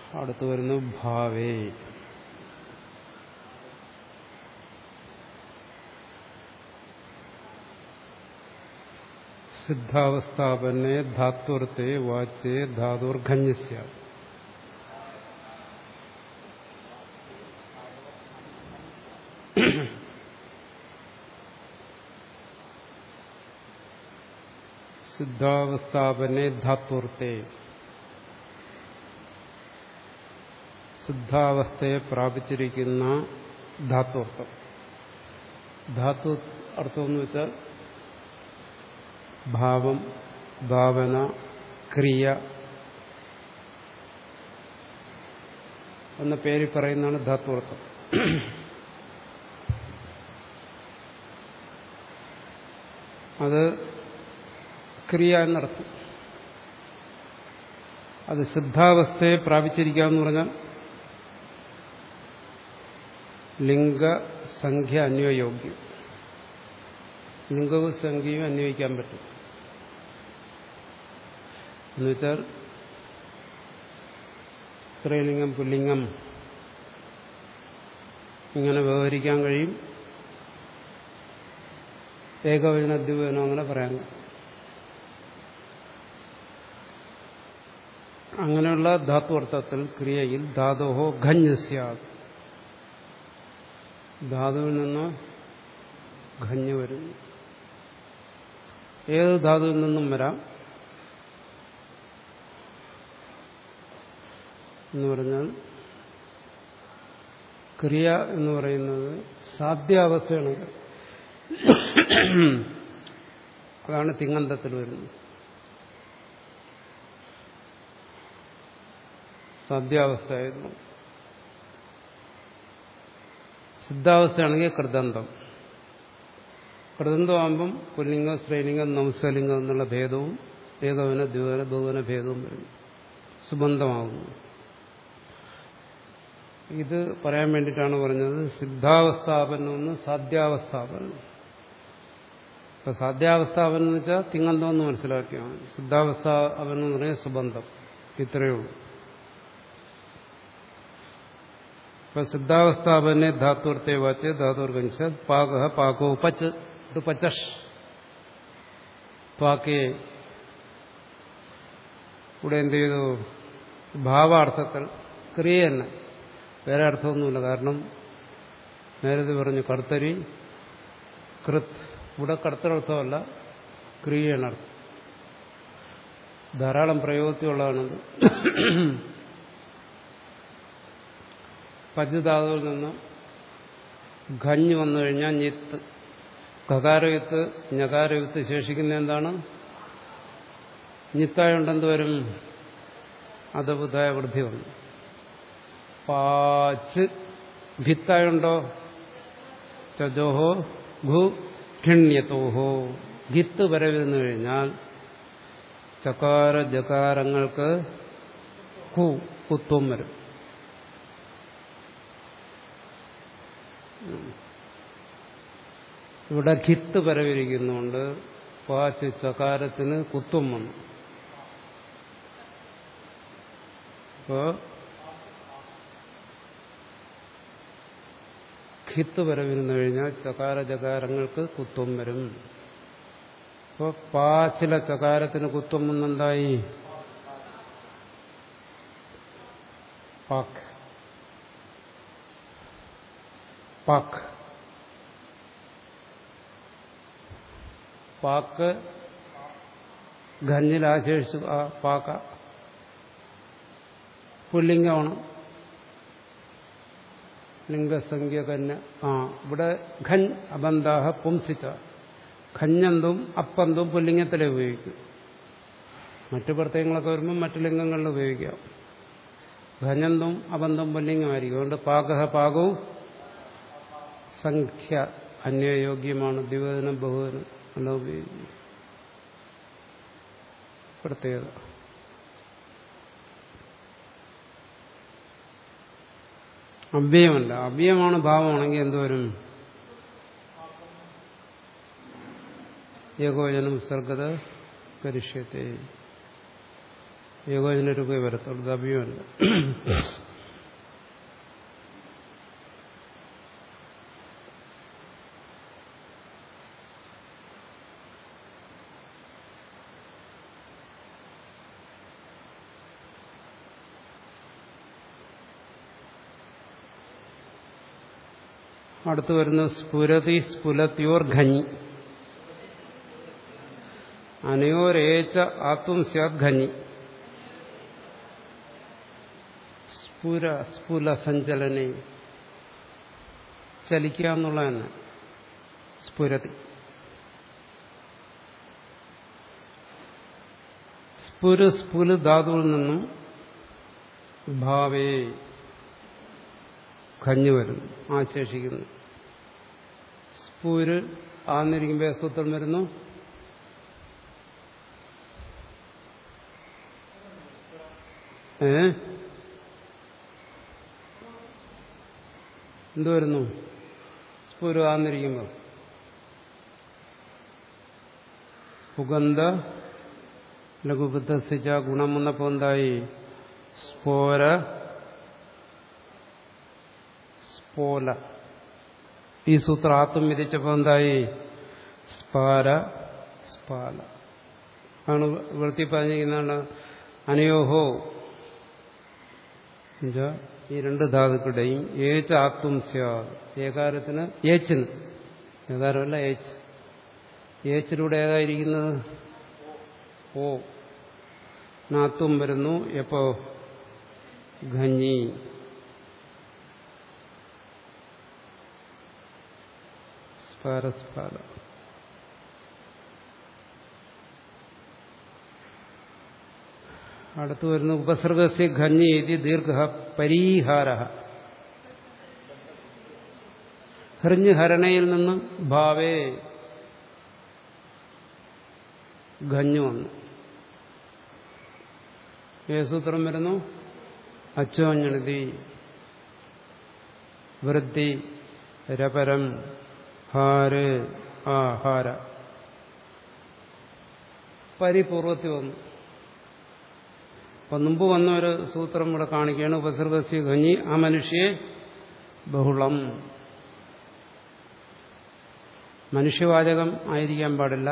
അടുത്ത് വരുന്നു ഭാവേ സിദ്ധാവസ്ഥാപനെ ധാത്വർത്ഥേ വാച്യേ ധാതുർഘന്യസ്യ സിദ്ധാവസ്ഥാപനെ ധാത്വർത്ഥേ സിദ്ധാവസ്ഥയെ പ്രാപിച്ചിരിക്കുന്ന ധാത്വർത്ഥം ധാതു അർത്ഥം എന്ന് വെച്ചാൽ ഭാവം ഭാവന ക്രിയ എന്ന പേര് പറയുന്നതാണ് ധാത്വർത്ഥം അത് ക്രിയ എന്നർത്ഥം അത് സിദ്ധാവസ്ഥയെ പ്രാപിച്ചിരിക്കുക എന്ന് പറഞ്ഞാൽ ലിംഗസംഖ്യ അന്വയോഗ്യം ലിംഗവും സംഖ്യയും അന്വയിക്കാൻ പറ്റും എന്നുവെച്ചാൽ സ്ത്രീലിംഗം പുല്ലിംഗം ഇങ്ങനെ വ്യവഹരിക്കാൻ കഴിയും ഏകവചന ദ്വിവചനം അങ്ങനെ പറയാൻ അങ്ങനെയുള്ള ധാത്വർത്ഥത്തിൽ ക്രിയയിൽ ധാതോഹോ ഖഞ്ഞസ്യാത് ധാതുവിൽ നിന്ന് ഖഞ്ഞ് വരുന്നു ഏത് ധാതുവിൽ നിന്നും വരാം എന്ന് പറഞ്ഞാൽ ക്രിയ എന്ന് പറയുന്നത് സാധ്യാവസ്ഥയാണ് അതാണ് തിങ്ങന്തത്തിൽ വരുന്നത് സാധ്യാവസ്ഥയായിരുന്നു സിദ്ധാവസ്ഥയാണെങ്കിൽ കൃതന്തം കൃതന്തമാകുമ്പം പുല്ലിംഗം സ്ത്രീലിംഗം നംസലിംഗം എന്നുള്ള ഭേദവും ഏകവന ദ്വിവന ബഹുവന ഭേദവും വരുന്നു സുബന്ധമാകുന്നു ഇത് പറയാൻ വേണ്ടിയിട്ടാണ് പറഞ്ഞത് സിദ്ധാവസ്ഥാപനം സാധ്യാവസ്ഥാപനം ഇപ്പൊ സാധ്യാവസ്ഥാപനം എന്ന് വെച്ചാൽ തിങ്ങന്തം എന്ന് മനസ്സിലാക്കിയാണ് സിദ്ധാവസ്ഥാപനം എന്ന് പറഞ്ഞാൽ സുബന്ധം ഇത്രയേ ഉള്ളൂ ഇപ്പൊ സിദ്ധാവസ്ഥാപനെ ധാത്വർത്ഥെ വാച്ച് ധാതുർഗഞ്ച പാക പാകോ പച്ച് ഇത് പച്ചഷ് പാക്കേ ഇവിടെ എന്ത് ചെയ്തു ഭാവാർത്ഥത്തിൽ ക്രിയ തന്നെ വേറെ അർത്ഥമൊന്നുമില്ല കാരണം നേരത്തെ പറഞ്ഞു കർത്തരി കൃത് ഇവിടെ കർത്തരർത്ഥമല്ല ക്രിയയാണ് അർത്ഥം ധാരാളം പ്രയോഗത്തിലുള്ളതാണത് പഞ്ചധാതുവിൽ നിന്ന് ഖഞ്ഞ് വന്നു കഴിഞ്ഞാൽ ഞെത്ത് ഖകാരയുത്ത് ഞകാരയുത്ത് ശേഷിക്കുന്ന എന്താണ് ഞിത്തായുണ്ടെന്ത് വരും അധബുദ്ധായ വൃദ്ധി വന്നു പാച്ച് ഭിത്തായുണ്ടോ ചജോഹോ ഭൂ ഭിണ്യത്തോഹോ ഭിത്ത് വരവിരുന്നു കഴിഞ്ഞാൽ ചകാര ജകാരങ്ങൾക്ക് കു കുത്വം വരും ഇവിടെ ഖിത്ത് പരവിരിക്കുന്നുണ്ട് പാച്ച് ചകാരത്തിന് കുത്വം വന്നു അപ്പോ ഖിത്ത് വരവിരുന്നു കഴിഞ്ഞാൽ ചകാര ചകാരങ്ങൾക്ക് കുത്വം വരും അപ്പോൾ പാച്ചില ചകാരത്തിന് കുത്വം വന്നെന്തായി പാക്ക് പാക്ക് പാക്ക് ഖഞ്ഞിലാശേഷിച്ചു ആ പാക്ക പുല്ലിംഗമാണ് ലിംഗസംഖ്യ കന്യ ആ ഇവിടെ ഖൻ അബന്ധാഹ പുംസിച്ച ഖഞ്ഞന്തും അപ്പന്തും പുല്ലിംഗത്തിലെ ഉപയോഗിക്കും മറ്റു പ്രത്യയങ്ങളൊക്കെ വരുമ്പോൾ മറ്റു ലിംഗങ്ങളിൽ ഉപയോഗിക്കാം ഖഞ്ഞന്തും അബന്ധം പുല്ലിംഗമായിരിക്കും അതുകൊണ്ട് പാകഹ പാകവും സംഖ്യ അന്യയോഗ്യമാണ് ദ്വിവചനം ബഹുവചനം എല്ലാം ഉപയോഗിക്കും പ്രത്യേകത അവ്യയമല്ല അവ്യയമാണ് ഭാവമാണെങ്കിൽ എന്തുവരും ഏകോചനം സർഗത കരിഷ്യത്തെ ഏകോചന രൂപയെ വരത്തുള്ളൂ ദവ്യമല്ല അടുത്ത് വരുന്ന സ്ഫുരതി സ്ഫുലത്യോർ ഖഞ്ഞി അനയോരേച്ച ആത്മം സ്യാത് ഖഞ്ഞി സ്ഫുര സ്ഫുല സഞ്ചലനെ ചലിക്കുക എന്നുള്ള തന്നെ സ്ഫുരതി സ്ഫുര് സ്ഫുല് ധാതുവിൽ നിന്നും ഭാവേ ഖഞ്ഞു വരുന്നു ആശേഷിക്കുന്നു സ്ഫൂര് ആന്നിരിക്കുമ്പോൾ സൂത്രം വരുന്നു ഏ എന്തു വരുന്നു സ്ഫൂര് ആന്നിരിക്കുമ്പോൾ സുഗന്ധ ലഘുബുദ്ധസിച്ച ഗുണം വന്നപ്പോൾ എന്തായി സ്ഫോര സ്പോല ഈ സൂത്രം ആത്മം വിധിച്ചപ്പോൾ എന്തായി സ്പാര സ്പാല ആണ് വൃത്തി പറഞ്ഞിരിക്കുന്നതാണ് അനയോഹോ എന്നുവെച്ചാ ഈ രണ്ട് ധാതുക്കളുടെയും ഏച്ച് ആത്മം സ്യാദ് ഏകാരത്തിന് ഏച്ചിന് ഏകാരമല്ല ഏച്ച് ഏച്ചിലൂടെ ഏതായിരിക്കുന്നത് ഓ നാത്വം വരുന്നു എപ്പോ ഖഞ്ഞി സ്പാരസ്പാല അടുത്തു വരുന്ന ഉപസർഗസ്യ ഖഞ്ഞി ഇതി ദീർഘ പരീഹാര ഹൃഞ്ഞ് ഹരണയിൽ നിന്ന് ഭാവേ ഖഞ്ഞു വന്നു ഏസൂത്രം വരുന്നു അച്ചോഞ്ഞണതി വൃത്തി രപരം ഹാര് ആഹാര പരിപൂർവത്തിൽ വന്നു അപ്പൊ മുമ്പ് വന്ന ഒരു സൂത്രം ഇവിടെ കാണിക്കുകയാണ് ഉപസർഗസ്യ ഖഞ്ഞി ആ മനുഷ്യെ ബഹുളം മനുഷ്യവാചകം ആയിരിക്കാൻ പാടില്ല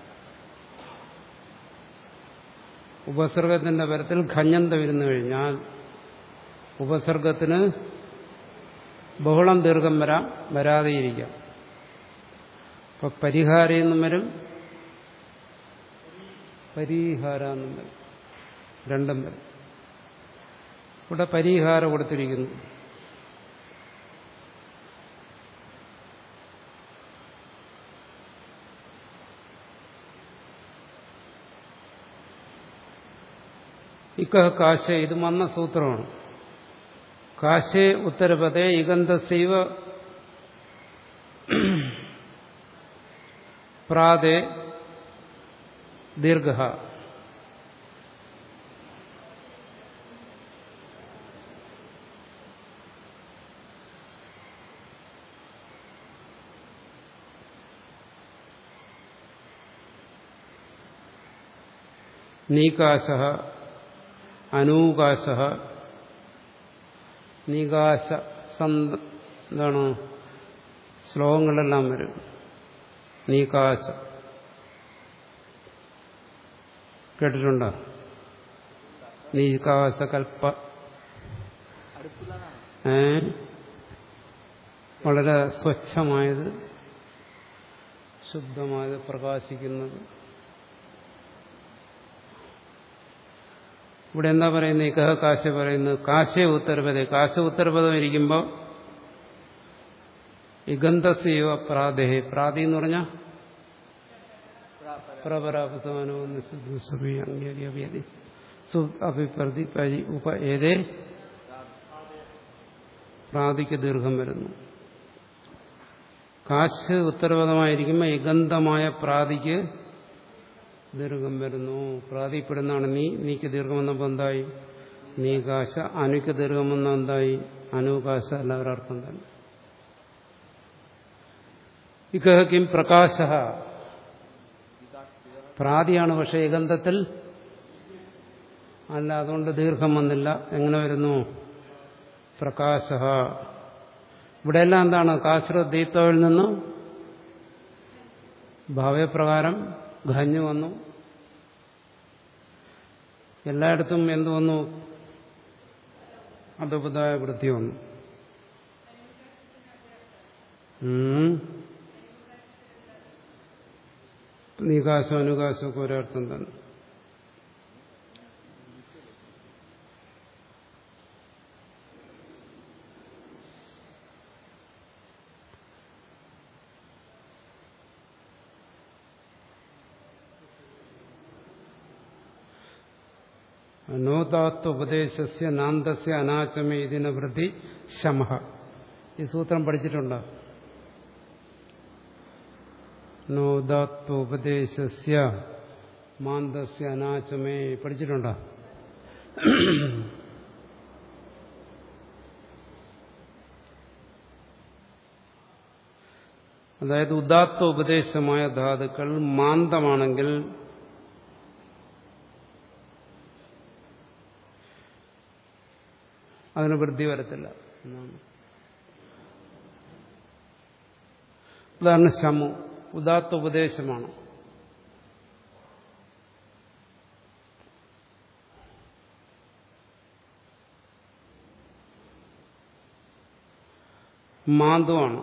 ഉപസർഗത്തിന്റെ പരത്തിൽ ഖഞ്ഞന്ത വരുന്നു കഴിഞ്ഞാൽ ഉപസർഗത്തിന് ബഹുളം ദീർഘം വരാം വരാതെയിരിക്കാം അപ്പൊ പരിഹാരം എന്നും വരും പരിഹാര എന്നും വരും രണ്ടും വരും ഇവിടെ പരിഹാരം കൊടുത്തിരിക്കുന്നു ഇക്ക കാശ ഇത് വന്ന സൂത്രമാണ് കാശേ ഉത്തരപദേ ഇഗന്ധസൈവ പ്രാതേ ദീർഘ നീകാശ അനൂകാശ നീകാശ എന്താണ് ശ്ലോകങ്ങളെല്ലാം വരും നീകാശ കേട്ടിട്ടുണ്ടോ നീകാശകൽപ്പ ഏ വളരെ സ്വച്ഛമായത് ശുദ്ധമായത് പ്രകാശിക്കുന്നത് ഇവിടെ എന്താ പറയുന്നത് ഇക്കഹ കാശ പറയുന്നത് കാശ ഉത്തരപദ കാശ ഉത്തരപദം ഇരിക്കുമ്പോൾ ഇഗന്ധസീവ പ്രാദേഹേ പ്രാതി എന്ന് പറഞ്ഞാൽ പ്രപരാപസമാനോ അംഗീകരിയതി അഭിപ്രതി പരി ഉപ ഏതേ പ്രാതിക്ക് ദീർഘം വരുന്നു കാശ് ഉത്തരപദമായിരിക്കുമ്പോൾ ഇഗന്ധമായ പ്രാതിക്ക് ദീർഘം വരുന്നു പ്രാതിപ്പെടുന്നതാണ് നീ നീക്ക് ദീർഘം വന്നപ്പോൾ എന്തായി നീകാശ അനുക്ക് ദീർഘം വന്ന എന്തായി അനുകാശ എല്ലാവരും അർത്ഥം തന്നെ ഇക്കഹ കിം പ്രകാശ പ്രാതിയാണ് പക്ഷെ ഏകന്ധത്തിൽ അല്ല അതുകൊണ്ട് ദീർഘം വന്നില്ല എങ്ങനെ വരുന്നു പ്രകാശ ഇവിടെയെല്ലാം എന്താണ് കാശ്ര ദീപ്തവിൽ നിന്ന് ഭാവ്യപ്രകാരം ഖഞ്ഞു വന്നു എല്ലായിടത്തും എന്തു വന്നു അതുപതായ വൃത്തി വന്നു ഉം. നികാശം അനുകാശം ഒക്കെ ഒരർത്ഥം തന്നെ നോതാത്വപദേശസ്യ നാന്തസ്യ അനാചമേ ഇതിന വൃത്തി ശമഹ ഈ സൂത്രം പഠിച്ചിട്ടുണ്ടോ നോദാത്വോപദേശസ്യ മാന്തസ്യ അനാചമേ പഠിച്ചിട്ടുണ്ടോ അതായത് ഉദാത്ത ഉപദേശമായ ധാതുക്കൾ മാന്തമാണെങ്കിൽ അതിന് വൃദ്ധി വരത്തില്ല എന്നാണ് ഉദാഹരണം ശമു ഉദാത്ത ഉപദേശമാണ് മാന്തുവാണ്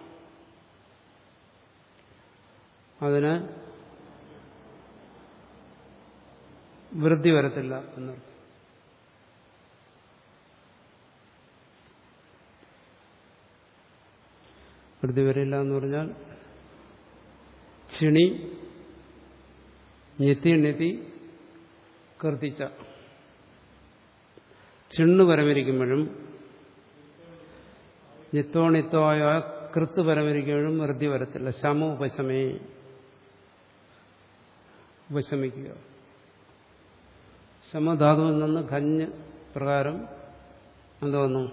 അതിന് വൃദ്ധി വരത്തില്ല എന്നർത്ഥം വൃദ്ധി വരില്ല എന്ന് പറഞ്ഞാൽ ചിണി ഞെത്തി ഞെത്തി കർത്തിച്ച ചിണ്ണ് പരമരിക്കുമ്പോഴും നിത്തോണിത്തോയ കൃത്ത് പരമരിക്കുമ്പോഴും വൃദ്ധി വരത്തില്ല ശമ ഉപശമേ ഉപശമിക്കുക ശമധാതുവിൽ നിന്ന് ഖഞ്ഞ് പ്രകാരം എന്തോന്നു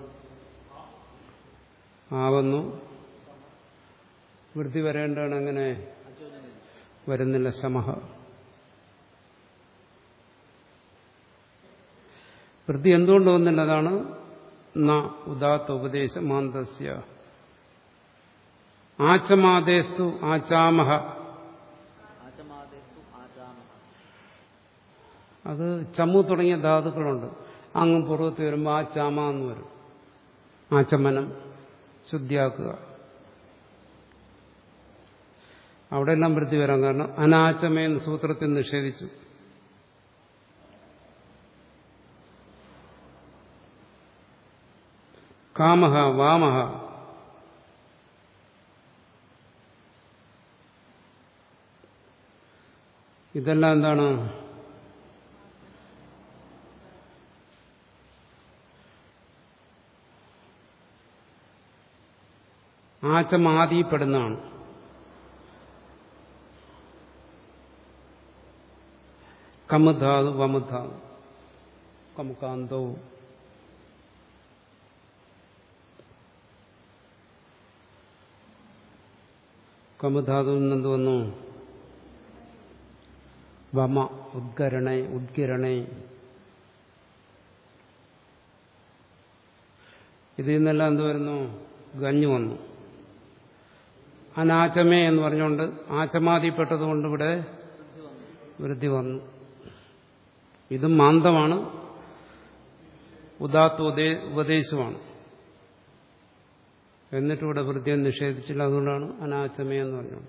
ആകുന്നു വൃത്തി വരേണ്ടതാണ് അങ്ങനെ വരുന്നില്ല ശമഹ വൃത്തി എന്തുകൊണ്ട് വന്നില്ല അതാണ് ന ഉദാത്ത ഉപദേശ മാന്തസ്യ ആചമാദേസ്തു ആചാമഹ ആചമാദേസ്തു ആചാമഹ അത് ചമ്മു തുടങ്ങിയ ധാതുക്കളുണ്ട് അങ്ങ് പൂർവ്വത്ത് വരുമ്പോൾ ആ ചാമ എന്ന് വരും ആചമനം ശുദ്ധിയാക്കുക അവിടെ എല്ലാം വൃത്തി വരാൻ കാരണം അനാചമയെന്ന് സൂത്രത്തിൽ നിഷേധിച്ചു കാമഹ വാമഹ ഇതെല്ലാം എന്താണ് ആചമാതിപ്പെടുന്നതാണ് കമുധാതു വമുധാതു കമുകാന്തോ കമുധാതുവിൽ നിന്ന് വന്നു വമ ഉദ്ഗരണേ ഉദ്ഗിരണേ ഇതിൽ നിന്നെല്ലാം എന്ത് വരുന്നു ഗഞ്ഞു വന്നു അനാചമേ എന്ന് പറഞ്ഞുകൊണ്ട് ആചമാതിപ്പെട്ടതുകൊണ്ട് ഇവിടെ വൃദ്ധി വന്നു ഇതും മാന്തമാണ് ഉദാത്ത ഉപദേ- ഉപദേശമാണ് എന്നിട്ട് ഇവിടെ വൃത്തിയെ നിഷേധിച്ചില്ല അതുകൊണ്ടാണ് അനാചമേ എന്ന് പറഞ്ഞത്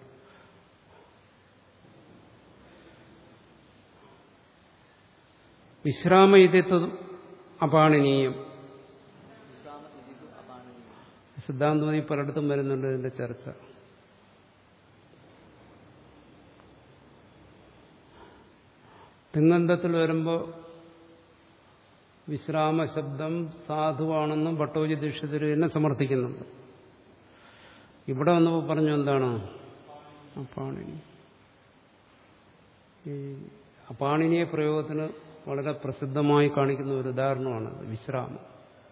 വിശ്രാമ ഇതിത്വ അപാണനീയം വിശ്രാമ ഇതിതു അപാണനീയം സിദ്ധാന്തമതി പലയിടത്തും വരുന്നുണ്ട് ഇതിന്റെ ചർച്ച തിങ്ങന്തത്തിൽ വരുമ്പോൾ വിശ്രാമ ശബ്ദം സാധുവാണെന്നും ഭട്ടോജി ദീക്ഷിതർ എന്നെ സമർത്ഥിക്കുന്നുണ്ട് ഇവിടെ വന്നപ്പോൾ പറഞ്ഞു എന്താണ് അപ്പാണിനി ഈ അപാണിനിയെ പ്രയോഗത്തിന് വളരെ പ്രസിദ്ധമായി കാണിക്കുന്ന ഒരു ഉദാഹരണമാണ് വിശ്രാമം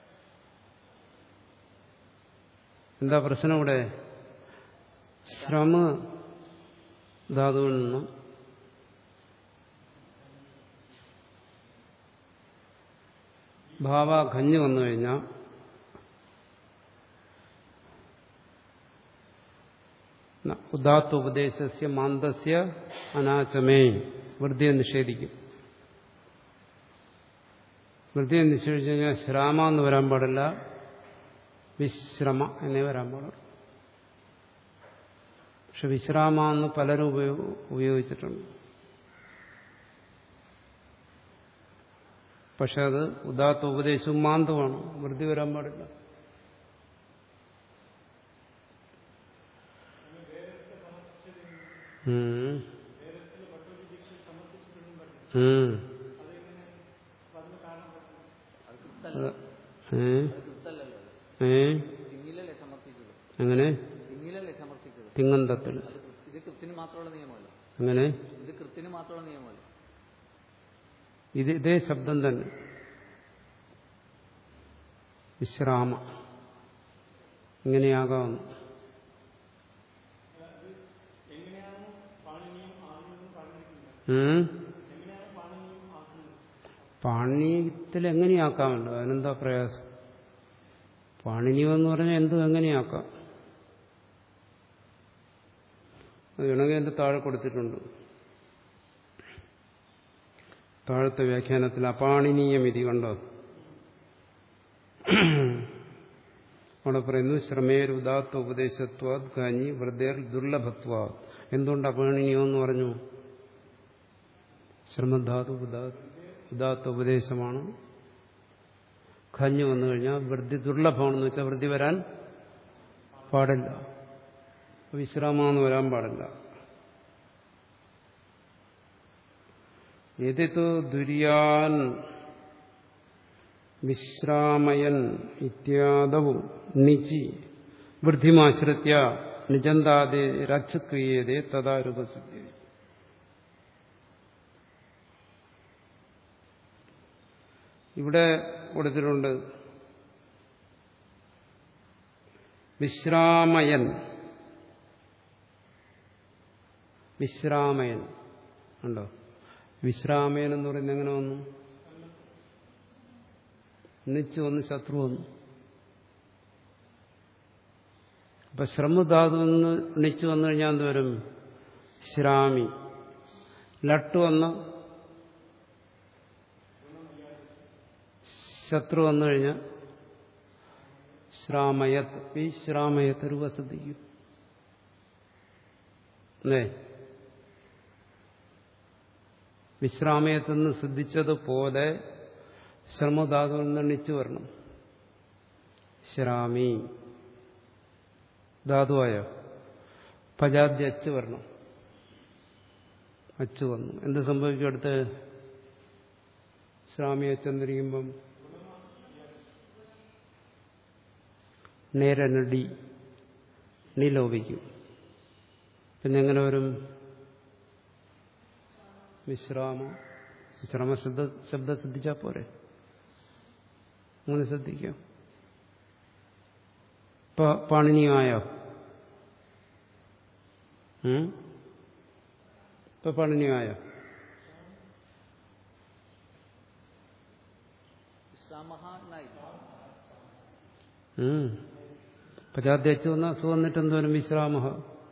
എന്താ പ്രശ്നം ഇവിടെ ശ്രമ ധാതുവിൽ നിന്നും ഭാവ ഖഞ്ഞ് വന്നു കഴിഞ്ഞാൽ ഉദാത്ത ഉപദേശസ്യ മാന്തസ്യ അനാചമേ വൃദ്ധിയെ നിഷേധിക്കും വൃദ്ധിയെ നിഷേധിച്ചു കഴിഞ്ഞാൽ ശ്രാമ എന്ന് വരാൻ പാടില്ല വിശ്രമ എന്നേ വരാൻ പാടുള്ളൂ പക്ഷെ വിശ്രാമ എന്ന് പലരും ഉപയോഗ ഉപയോഗിച്ചിട്ടുണ്ട് പക്ഷെ അത് ഉദാത്ത ഉപദേശവും മാന്തമാണ് വൃദ്ധി വരാൻ പാടില്ല ഉം. ഉം. അത് കൃത്തല്ല ഏ? അത് കൃത്തല്ലല്ലോ അത് ഏ? തിങ്ങിലല്ലേ സമർത്ഥിച്ചത് എങ്ങനെ തിങ്ങിലല്ലേ സമർത്ഥിച്ചത് തിങ്ങന്തത്തിൽ അത് കൃ- ഇത് കൃത്തിന് മാത്രമുള്ള നിയമമല്ല അങ്ങനെ ഇത് കൃത്തിന് മാത്രമുള്ള നിയമമല്ല ഇത് ഇതേ ശബ്ദം തന്നെ വിശ്രാമ ഇങ്ങനെയാകാവുന്നു ഉം? പാണിനീയത്തിൽ എങ്ങനെയാക്കാമല്ലോ അതിനെന്താ പ്രയാസം പാണിനീയം എന്ന് പറഞ്ഞാൽ എന്തും എങ്ങനെയാക്കാം അത് വേണമെങ്കിൽ എൻ്റെ താഴെ കൊടുത്തിട്ടുണ്ട് താഴത്തെ വ്യാഖ്യാനത്തിൽ അപാണിനീയം ഇതി കണ്ടോ അവിടെ പറയുന്നു ശ്രമേർ ഉദാത്ത ഉപദേശത്വാത് കാഞ്ഞി വൃദ്ധേർ ദുർലഭത്വാ എന്തുകൊണ്ട് അപാണിനീയം എന്ന് പറഞ്ഞു ശ്രമധാതു ഉദാ- ഉദാത്ത ഉപദേശമാണ് ഖഞ്ഞു വന്നു കഴിഞ്ഞാൽ വൃദ്ധി ദുർലഭമാണെന്ന് വെച്ചാൽ വൃദ്ധി വരാൻ പാടില്ല വിശ്രാമെന്ന് വരാൻ പാടില്ല യതിത്തു ദുര്യാൻ വിശ്രാമയൻ ഇത്യാദവും നിചി വൃദ്ധിമാശ്രിത്യ നിജന്താതെ രക്ഷക്രിയതേ തഥാ രൂപസിദ്ധി ഇവിടെ കൊടുത്തിട്ടുണ്ട് വിശ്രാമയൻ വിശ്രാമയൻ ഉണ്ടോ വിശ്രാമയൻ എന്ന് പറയുന്നത് എങ്ങനെ വന്നു നിച്ച് വന്ന് ശത്രു വന്നു അപ്പൊ ശ്രമധാതു എന്ന് നിച്ച് വന്നു കഴിഞ്ഞാൽ എന്ത് വരും ശ്രാമി ലട്ട് വന്ന ശത്രു വന്നു കഴിഞ്ഞാൽ ശ്രാമയത്ത് ഈ ശ്രാമയത്ത് രൂപ ശ്രദ്ധിക്കും അല്ലേ വിശ്രാമയത്തെന്ന് സിദ്ധിച്ചതുപോലെ ശ്രമധാതുവിൽ നിന്ന് എണ്ണിച്ചു വരണം ശ്രാമി ധാതുവായോ പജാദ്യ അച്ച് വരണം അച്ച് വന്നു എന്ത് സംഭവിക്കും അടുത്ത് ശ്രാമി അച്ചെന്നിരിക്കുമ്പം നേരനടി നീ ലോപിക്കും പിന്നെ എങ്ങനെ വരും വിശ്രാമ വിശ്രാമ ശബ്ദ ശബ്ദം ശ്രദ്ധിച്ചാൽ പോരെ അങ്ങനെ ശ്രദ്ധിക്കാം ഇപ്പൊ പാണിനിയായോ ഉം? ഇപ്പൊ പാണിനിയായോ വിശ്രാമഹ എന്നായി ഉം. പജാദ്യച്ച് വന്ന അസു വന്നിട്ട് എന്തോരം വിശ്രാമ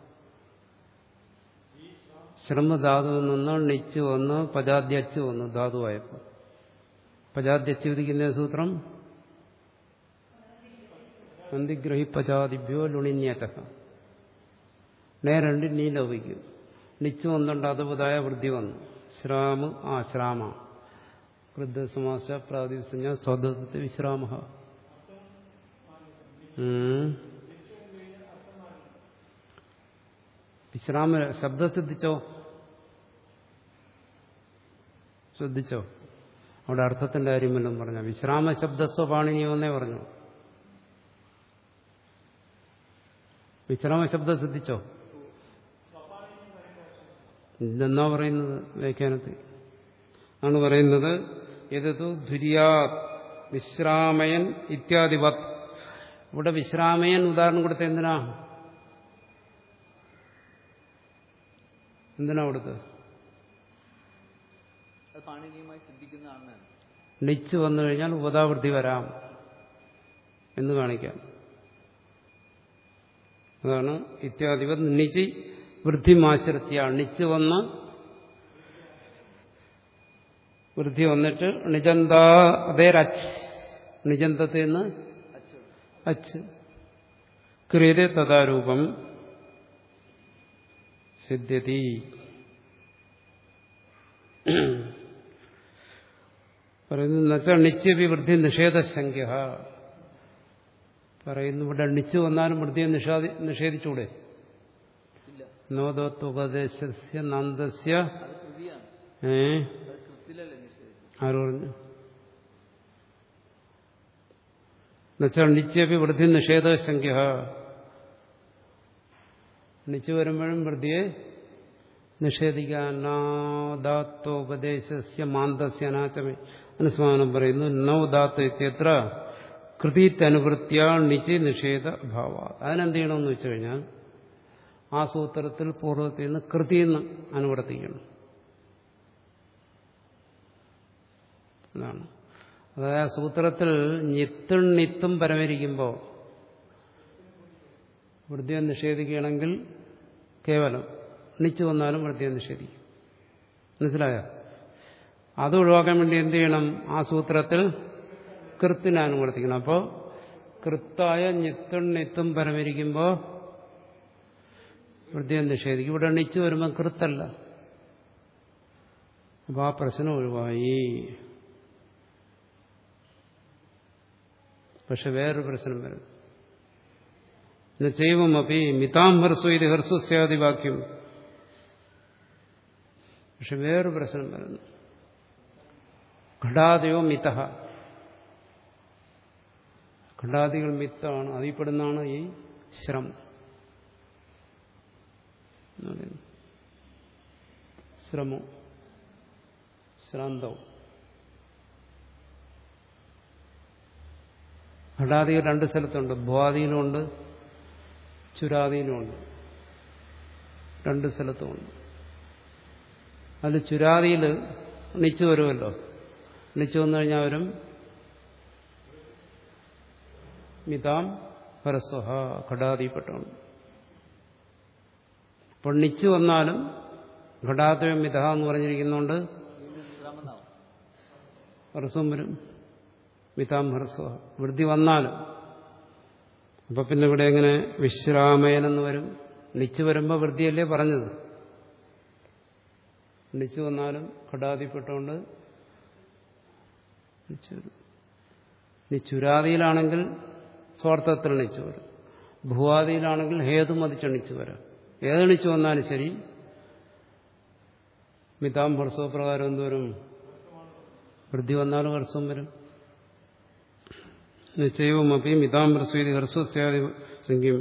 ശ്രമധാതുവിൽ നിന്ന് ണിച്ച് വന്ന് പജാദ്യച്ച് വന്നു ധാതുവായപ്പോൾ പജാദ്യച്ച് വിധിക്കുന്ന സൂത്രം അന്തിഗ്രഹി പജാതിഭ്യോ ലുണിന്യത നേരണ്ട് നീ ലഭിക്കും നിച്ച് വന്നുണ്ട് അതുപതായ വൃദ്ധി വന്നു ശ്രാമ ആ ശ്രാമ കൃദ്ധസമാസ പ്രാതിസഞ്ജ സ്വതത്തെ വിശ്രാമ വിശ്രാമ ശബ്ദം ശ്രദ്ധിച്ചോ ശ്രദ്ധിച്ചോ അവിടെ അർത്ഥത്തിന്റെ കാര്യം വല്ലതും പറഞ്ഞ വിശ്രാമ ശബ്ദസ്വ പാണിനിയോ എന്നേ പറഞ്ഞു വിശ്രാമ ശബ്ദം ശ്രദ്ധിച്ചോ ഇതെന്നാ പറയുന്നത് വ്യാഖ്യാനത്തിൽ ആണ് പറയുന്നത് യഥതു ധുര്യാ വിശ്രാമയൻ ഇത്യാദിവത് ഇവിടെ വിശ്രാമയൻ ഉദാഹരണം കൊടുത്ത എന്തിനാ എന്തിനാ കൊടുത്തത് അത് പാണിനിയുമായി സിദ്ധിക്കുന്നതാണെന്നാണ് ണിച്ച് വന്നു കഴിഞ്ഞാൽ ഉപതാവൃത്തി വരാം എന്ന് കാണിക്കാം അതാണ് ഇത്യാദിവ നിച്ച് വൃദ്ധിമാശ്രിത്യ ണിച്ച് വന്ന് വൃദ്ധി വന്നിട്ട് നിജന്താ അതേരച്ച് നിജന്തത്തിൽ നിന്ന് അച്ചു അച്ച് ക്രിയത തഥാരൂപം സിദ്ധ്യതി പറയുന്നു എന്നുവെച്ചാൽ നിത്യവി വൃദ്ധി നിഷേധസംഖ്യ പറയുന്നു ഇവിടെ ണിച്ച് വന്നാലും വൃദ്ധിയെ നിഷാദി നിഷേധിച്ചൂടെ ഇല്ല നോദോത്വപദേശസ്യ നന്ദസ്യ അത് കൃതിയാണ് ഏ അത് കൃത്തിലല്ലേ നിശ്ചയിച്ചത് ആര് പറഞ്ഞു എന്നുവെച്ചാൽ നിത്യപി വൃദ്ധി നിഷേധസംഖ്യ നിച്ച് വരുമ്പോഴും വൃദ്ധിയെ നിഷേധിക്കാൻ നാദാത്തോപദേശസ്യ മാന്തസ്യ അനാചമേ അനുസ്മാനം പറയുന്നു നൗദാത്ത് ഇത്യത്ര കൃതിത്തനുവൃത്യ നിച്ച് നിഷേധ അഭാവ അതിനെന്ത് ചെയ്യണമെന്ന് വെച്ചു കഴിഞ്ഞാൽ ആ സൂത്രത്തിൽ പൂർവ്വത്തിൽ നിന്ന് കൃതിന്ന് അനുവർത്തിക്കണം എന്നാണ് അതായത് ആ സൂത്രത്തിൽ ഞെത്തും നിത്തും പരമരിക്കുമ്പോൾ വൃദ്ധിയെ നിഷേധിക്കുകയാണെങ്കിൽ കേവലം ണിച്ചു വന്നാലും വൃദ്ധിയെ നിഷേധിക്കും മനസ്സിലായോ അത് ഒഴിവാക്കാൻ വേണ്ടി എന്ത് ചെയ്യണം ആ സൂത്രത്തിൽ കൃത്തിനെ അനുവർത്തിക്കണം അപ്പോൾ കൃത്തായ ഞെത്തും നിത്തും പരമരിക്കുമ്പോൾ വൃദ്ധിയെ നിഷേധിക്കും ഇവിടെ ണിച്ചു വരുമ്പോൾ കൃത്തല്ല അപ്പോൾ ആ പ്രശ്നം ഒഴിവായി പക്ഷെ വേറൊരു പ്രശ്നം വരും ചെയ്യുമപ്പി മിതാം ഹർസു ഇത് ഹർസു സ്യാദി വാക്യം പക്ഷെ വേറൊരു പ്രശ്നം വരുന്നു ഘടാദയോ മിത ഘടാദികൾ മിത്താണ് അതിൽപ്പെടുന്നതാണ് ഈ ശ്രമം എന്ന് പറയുന്നത്. ശ്രമം ശ്രാന്തവും ഘടാദികൾ രണ്ട് സ്ഥലത്തുണ്ട് ഭ്വാദിയിലുമുണ്ട് ചുരാദിയിലുമുണ്ട് രണ്ട് സ്ഥലത്തുമുണ്ട് അതിൽ ചുരാദിയിൽ നിച്ചു വരുമല്ലോ നിച്ചു വന്നു കഴിഞ്ഞാൽ വരും മിതാം പരസ്വഹ ഘടാദിപ്പെട്ടവണ് അപ്പോൾ നിച്ചു വന്നാലും ഘടാദ്വയം മിത എന്ന് പറഞ്ഞിരിക്കുന്നതുകൊണ്ട് വീണ്ടും ശ്രമനാവും ഹ്രസ്വം വരും മിതാം ഹ്രസ്വ വൃദ്ധി വന്നാലും അപ്പൊ പിന്നെ ഇവിടെ എങ്ങനെ വിശ്രാമയനെന്ന് വരും നിച്ച് വരുമ്പോൾ വൃദ്ധിയല്ലേ പറഞ്ഞത് നിച്ച് വന്നാലും ഘടാതിപ്പെട്ടുകൊണ്ട് നിച്ച് വരും ഇനി ചുരാതിയിലാണെങ്കിൽ സ്വാർത്ഥത്തിൽ നിച്ച് വരും ഭൂവാദിയിലാണെങ്കിൽ ഹേതു മതിച്ചണിച്ച് വരാം ഏതണിച്ച് വന്നാലും ശരി മിതാം ഹർസ്വ പ്രകാരം എന്തുവരും വൃദ്ധി വന്നാലും ഹർസ്വം വരും നിശ്ചയവുമപ്പി മിതാം ഹർസ്വീതി ഹർസ്വസ്യാദി സംഖ്യം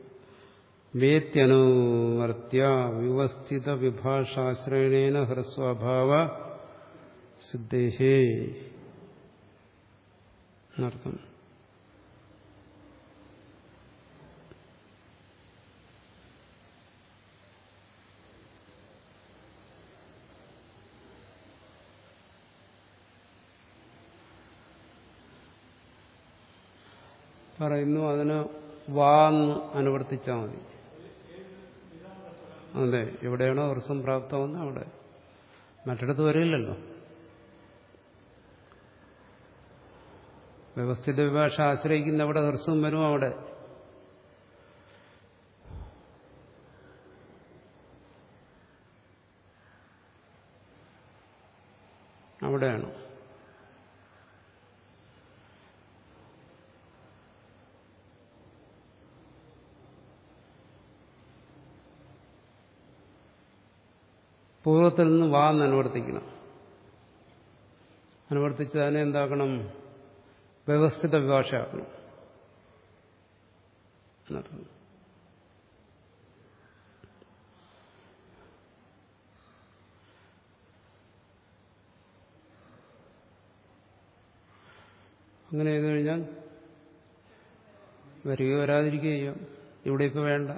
വേത്യനുവർത്തിയ വിവസ്ഥിത വിഭാഷാശ്രയണേന ഹ്രസ്വഭാവ സിദ്ധേഹേ എന്നർത്ഥം പറയുന്നു അതിന് വാന്ന് അനുവർത്തിച്ചാൽ മതി അതെ എവിടെയാണോ ഹൃസ്വം പ്രാപ്തമെന്ന് അവിടെ മറ്റിടത്ത് വരില്ലല്ലോ വ്യവസ്ഥിത വിഭാഷ ആശ്രയിക്കുന്ന അവിടെ ഹൃസ്വം വരും അവിടെ അവിടെയാണ് പൂർവ്വത്തിൽ നിന്ന് വാ എന്ന് അനുവർത്തിക്കണം അനുവർത്തിച്ച് അതിനെ എന്താക്കണം വ്യവസ്ഥിത വിഭാഷയാക്കണം എന്നർത്ഥം. അങ്ങനെ ചെയ്തു കഴിഞ്ഞാൽ വരികയോ വരാതിരിക്കുകയോ ചെയ്യാം ഇവിടെ ഇപ്പോൾ വേണ്ട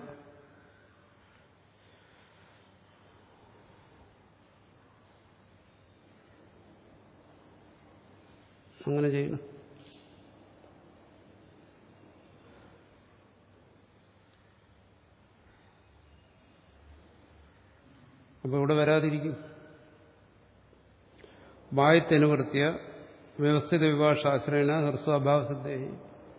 അങ്ങനെ ചെയ്യണം അപ്പൊ ഇവിടെ വരാതിരിക്കും വായത്തനുവർത്തിയ വ്യവസ്ഥിത വിഭാഷാശ്രയണ ഹ്രസ്വാഭാവസിദ്ധേഹി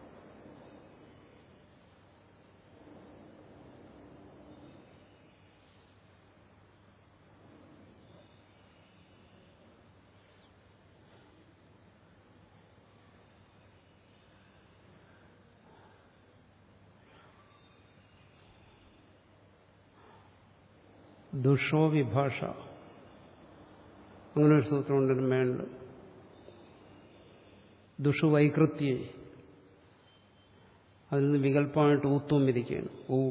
ദുഷോ വിഭാഷ അങ്ങനെ ഒരു സൂത്രമുണ്ട് മേളിൽ ദുഷു വൈകൃത്യെ അതിൽ നിന്ന് വികല്പമായിട്ട് ഊത്വം വിധിക്കുകയാണ് ഊ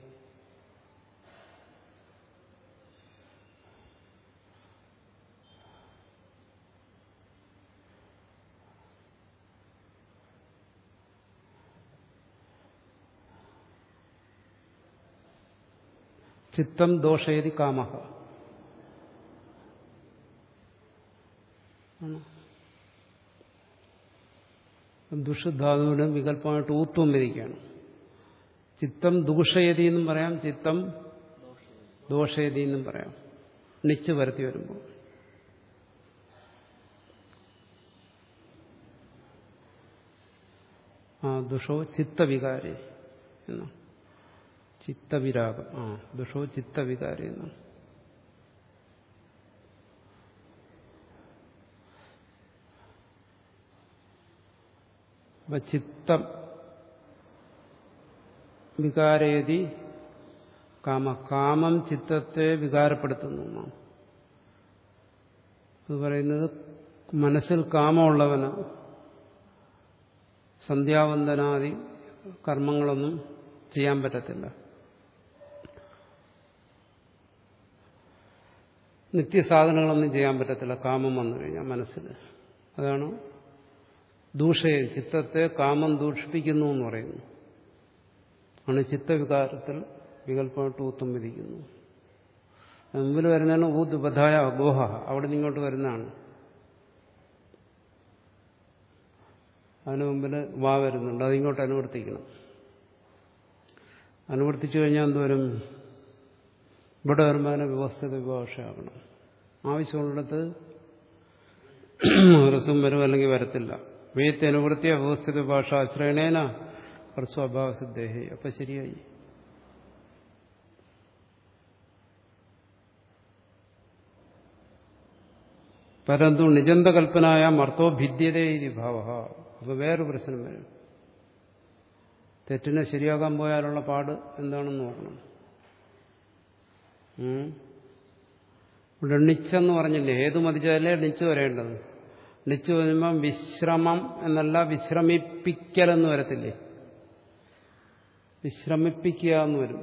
ചിത്തം ദോഷയതി കാമഹ ദുഷധാതുവിന് വികല്പമായിട്ട് ഊത്വം വിധിക്കുകയാണ് ചിത്തം ദൂഷയതി എന്നും പറയാം ചിത്തം ദോഷയതി എന്നും പറയാം നിച്ച് വരുത്തി വരുമ്പോൾ ആ ദുഷോ ചിത്തവികാരി എന്നാണ് ചിത്തവിരാഗം ആ ദുഷോ ചിത്തവികാരി എന്നാണ് അപ്പൊ ചിത്തം വികാരേതി കാമ കാമം ചിത്തത്തെ വികാരപ്പെടുത്തുന്നു എന്നാണ് അത് പറയുന്നത് മനസ്സിൽ കാമമുള്ളവന് സന്ധ്യാവന്തനാദി കർമ്മങ്ങളൊന്നും ചെയ്യാൻ പറ്റത്തില്ല നിത്യസാധനങ്ങളൊന്നും ചെയ്യാൻ പറ്റത്തില്ല കാമം വന്നു കഴിഞ്ഞാൽ മനസ്സിൽ അതാണ് ദൂഷയെ ചിത്തത്തെ കാമം ദൂഷിപ്പിക്കുന്നു എന്ന് പറയുന്നു ആണ് ചിത്തവികാരത്തിൽ വികല്പമായിട്ട് ഊത്തം വിധിക്കുന്നു മുമ്പിൽ വരുന്നതാണ് ഊത് ബധായ ഗോഹ അവിടെ നിന്ന് ഇങ്ങോട്ട് വരുന്നതാണ് അതിന് മുമ്പിൽ വാ വരുന്നുണ്ട് അതിങ്ങോട്ട് അനുവർത്തിക്കണം അനുവർത്തിച്ചു കഴിഞ്ഞാൽ എന്തുവരും ഇവിടെ വരുമ്പോൾ അതിനെ വ്യവസ്ഥിത വിഭാഷയാകണം ആവശ്യമുള്ളിടത്ത് രസം വരും അല്ലെങ്കിൽ വരത്തില്ല വേത്ത് അനുവൃത്തിയ വ്യവസ്ഥിത ഭാഷ ആശ്രയണേന ഹ്രസ്വഭാവസിദ്ധേഹി അപ്പൊ ശരിയായി പരന്തു നിജന്ത കൽപ്പനായ മർത്തോ ഭിദ്യതേ ഇതി ഭാവ അപ്പൊ വേറൊരു പ്രശ്നം വരും തെറ്റിനെ ശരിയാക്കാൻ പോയാലുള്ള പാട് എന്താണെന്ന് നോക്കണം ഇവിടെ ണിച്ചെന്ന് പറഞ്ഞില്ലേ ഏത് മതിച്ചാലേ ണിച്ച് വരേണ്ടത് ണിച്ച് വരുമ്പം വിശ്രമം എന്നല്ല വിശ്രമിപ്പിക്കലെന്ന് വരത്തില്ലേ വിശ്രമിപ്പിക്കുക എന്ന് വരും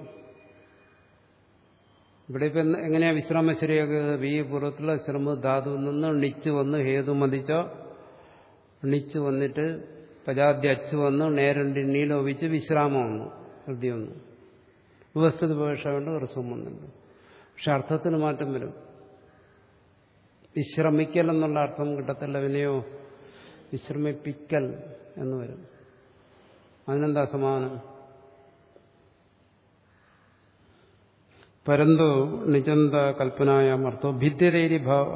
ഇവിടെ ഇപ്പം എങ്ങനെയാ വിശ്രമം ശരിയാക്കുക വി പുറത്തുള്ള ശ്രമ ധാതുവിൽ നിന്ന് ണിച്ച് വന്ന് ഹേതു മതിച്ച ണിച്ച് വന്നിട്ട് പജാദ്യ അച്ച് വന്ന് നേരണ്ടി നീലോപിച്ച് വിശ്രാമം വന്നു ഹൃദി വന്നു വ്യവസ്ഥിത ഭാഷ കൊണ്ട് ഹ്രസ്വം വന്നുണ്ട് പക്ഷെ അർത്ഥത്തിന് മാറ്റം വരും വിശ്രമിക്കൽ എന്നുള്ള അർത്ഥം കിട്ടത്തില്ല വിനയോ വിശ്രമിപ്പിക്കൽ എന്ന് വരും അതിനെന്താ സമാനം പരന്തോ നിചന്ത കൽപ്പനായ അർത്ഥോ ഭിദ്യതേരി ഭാവം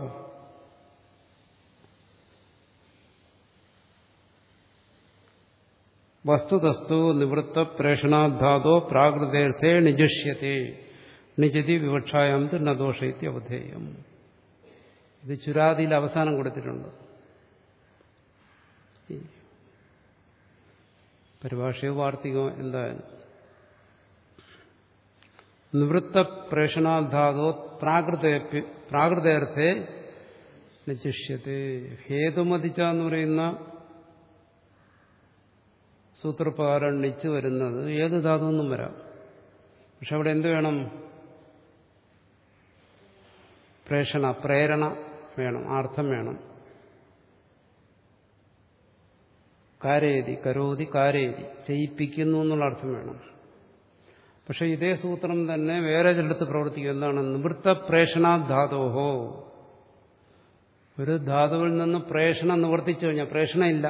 വസ്തുതസ്തു നിവൃത്ത പ്രേഷണാധാതോ പ്രാകൃതേർത്ഥേ നിജഷ്യത്തെ നിജതി വിവക്ഷായം നദോഷയത്തി അവധേയം ഇത് ചുരാതിയിൽ അവസാനം കൊടുത്തിട്ടുണ്ട് പരിഭാഷയോ വാർത്തികോ എന്തായാലും നിവൃത്ത പ്രേഷണാധാതോ പ്രാകൃത പ്രാകൃതേർത്ഥേ നിജിഷ്യത്തെ ഹേതുമതിച്ച എന്ന് പറയുന്ന സൂത്രപ്രകാരം നിച്ച് വരുന്നത് ഏത് ധാതുവെന്നും വരാം പക്ഷെ അവിടെ എന്ത് വേണം പ്രേഷണ പ്രേരണ വേണം അർത്ഥം വേണം കാരേതി കരോതി കാരേതി ചെയ്യിപ്പിക്കുന്നു എന്നുള്ള അർത്ഥം വേണം പക്ഷെ ഇതേ സൂത്രം തന്നെ വേറെ ചിലടത്ത് പ്രവർത്തിക്കും എന്താണ് നിവൃത്ത പ്രേഷണാധാതോഹോ ഒരു ധാതുവിൽ നിന്ന് പ്രേഷണം നിവർത്തിച്ചു കഴിഞ്ഞാൽ പ്രേഷണം ഇല്ല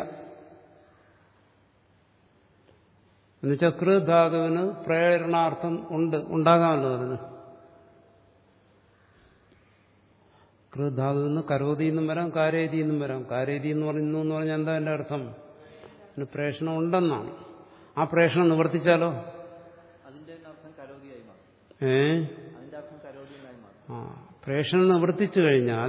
എന്നുവെച്ചാൽ കൃ ധാതുവിന് പ്രേരണാർത്ഥം ഉണ്ട് ഉണ്ടാകാമല്ലോ അതിന് കൃധാതുവിൽ നിന്ന് കരോതി എന്നും വരാം കാരേതി എന്നും വരാം കാരേതി എന്ന് പറയുന്നു എന്ന് പറഞ്ഞാൽ എന്താ എൻ്റെ അർത്ഥം അതിന് പ്രേഷണം ഉണ്ടെന്നാണ് ആ പ്രേഷണം നിവർത്തിച്ചാലോ അതിന്റെ തന്നെ അർത്ഥം കരോതിയായി മാറും ഏ അതിന്റെ അർത്ഥം കരോതി എന്നായി മാറും ആ പ്രേഷണം നിവർത്തിച്ചു കഴിഞ്ഞാൽ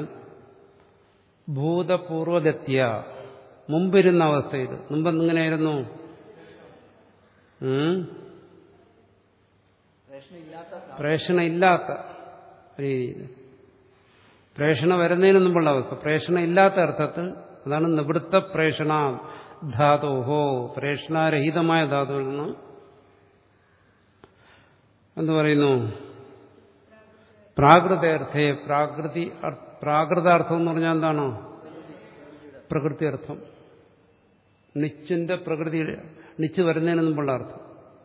ഭൂതപൂർവദത്യ മുമ്പിരുന്ന അവസ്ഥയിൽ മുമ്പ് എങ്ങനെയായിരുന്നു ഉം? പ്രേഷണം ഇല്ലാത്ത പ്രേഷണം ഇല്ലാത്ത രീതിയിൽ പ്രേഷണ വരുന്നതിന് മുമ്പുള്ള അവസ്ഥ പ്രേഷണം ഇല്ലാത്ത അർത്ഥത്തിൽ അതാണ് നിവൃത്ത പ്രേഷണ ധാതോഹോ പ്രേഷണാരഹിതമായ ധാതുവിൽ നിന്ന് എന്തു പറയുന്നു പ്രാകൃതാർത്ഥേ പ്രാകൃതി അർ- പ്രാകൃതാർത്ഥം എന്ന് പറഞ്ഞാൽ എന്താണ് പ്രകൃതി അർത്ഥം നിച്ചിന്റെ പ്രകൃതി നിച്ച് വരുന്നതിന് മുമ്പുള്ള അർത്ഥം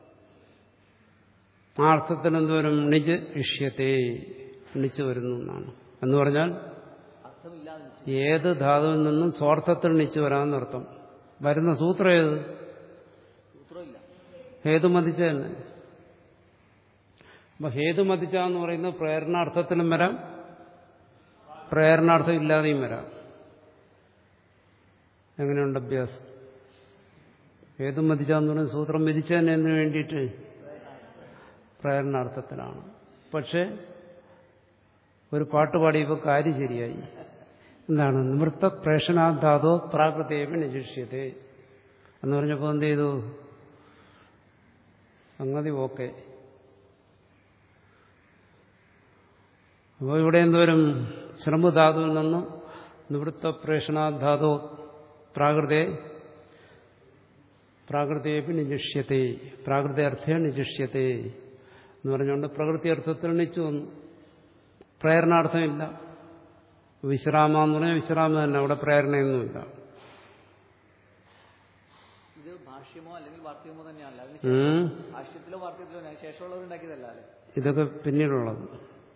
ആ അർത്ഥത്തിൽ എന്തോരും നിജ് ഇഷ്യത്തെ നിച്ച് വരുന്നു എന്നാണ് എന്ന് പറഞ്ഞാൽ അർത്ഥമില്ലാതെ ഏത് ധാതുവിൽ നിന്നും സ്വാർത്ഥത്തിൽ നിച്ച് വരാമെന്നർത്ഥം വരുന്ന സൂത്രം ഏത് സൂത്രമില്ല ഹേതുമതിച്ച തന്നെ അപ്പൊ ഹേതുമതിച്ച എന്ന് പറയുന്നത് പ്രേരണാർത്ഥത്തിലും വരാം പ്രേരണാർത്ഥം ഇല്ലാതെയും വരാം എങ്ങനെയുണ്ട് അഭ്യാസം ഹേതുമതിച്ച എന്ന് പറയുന്ന സൂത്രം വിധിച്ചതിന് വേണ്ടിയിട്ട് പ്രേരണാർത്ഥത്തിലാണ് പക്ഷെ ഒരു പാട്ട് പാടിയപ്പോൾ കാര്യം ശരിയായി എന്താണ് നിവൃത്ത പ്രേഷണാധാതോ പ്രാകൃതേവ നിരീക്ഷ്യത്തെ എന്ന് പറഞ്ഞപ്പോൾ എന്ത് ചെയ്തു സംഗതി ഓക്കെ അപ്പോൾ ഇവിടെ എന്തോരും ശ്രമധാതുവിൽ നിന്നും നിവൃത്ത പ്രേഷണാധാതോ പ്രാകൃതേ പ്രാകൃതേപി നിജിഷ്യത്തെ പ്രാകൃത അർത്ഥേ നിജിഷ്യത്തെ എന്ന് പറഞ്ഞുകൊണ്ട് പ്രകൃതി അർത്ഥത്തിൽ നിച്ചു വന്നു പ്രേരണാർത്ഥമില്ല വിശ്രാമ എന്ന് പറഞ്ഞാൽ വിശ്രാമം തന്നെ അവിടെ പ്രേരണയൊന്നുമില്ല ഇത് ഭാഷ്യമോ അല്ലെങ്കിൽ വാർത്തകമോ തന്നെയല്ല അതിന് ഉം. ഭാഷ്യത്തിലോ വാർത്തകത്തിലോ ഞാൻ ശേഷമുള്ളവർ ഉണ്ടാക്കിയതല്ല അല്ലേ ഇതൊക്കെ പിന്നീടുള്ളത്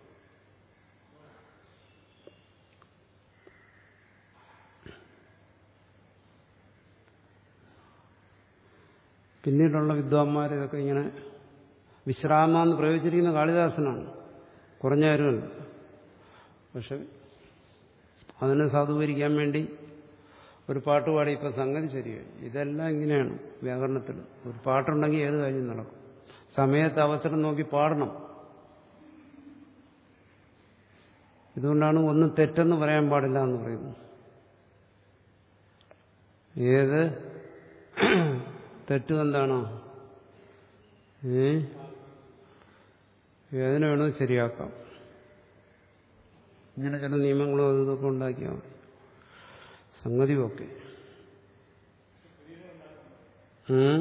പിന്നീടുള്ള വിദ്വാൻമാർ ഇതൊക്കെ ഇങ്ങനെ വിശ്രാമ എന്ന് പ്രയോഗിച്ചിരിക്കുന്ന കാളിദാസനാണ് കുറഞ്ഞ കാര്യമല്ല പക്ഷെ അതിനെ സാധൂകരിക്കാൻ വേണ്ടി ഒരു പാട്ട് പാടി ഇപ്പം സംഗതി ശരിയായി ഇതെല്ലാം ഇങ്ങനെയാണ് വ്യാകരണത്തിൽ ഒരു പാട്ടുണ്ടെങ്കിൽ ഏത് കാര്യം നടക്കും സമയത്ത് അവസരം നോക്കി പാടണം ഇതുകൊണ്ടാണ് ഒന്നും തെറ്റെന്ന് പറയാൻ പാടില്ല എന്ന് പറയുന്നത് ഏത് തെറ്റും എന്താണോ ഏ ഏതിനെ വേണോ ശരിയാക്കാം ഇങ്ങനെ ചില നിയമങ്ങളും അതും ഇതൊക്കെ ഉണ്ടാക്കിയാൽ മതി സംഗതി ഒക്കെ ഉം?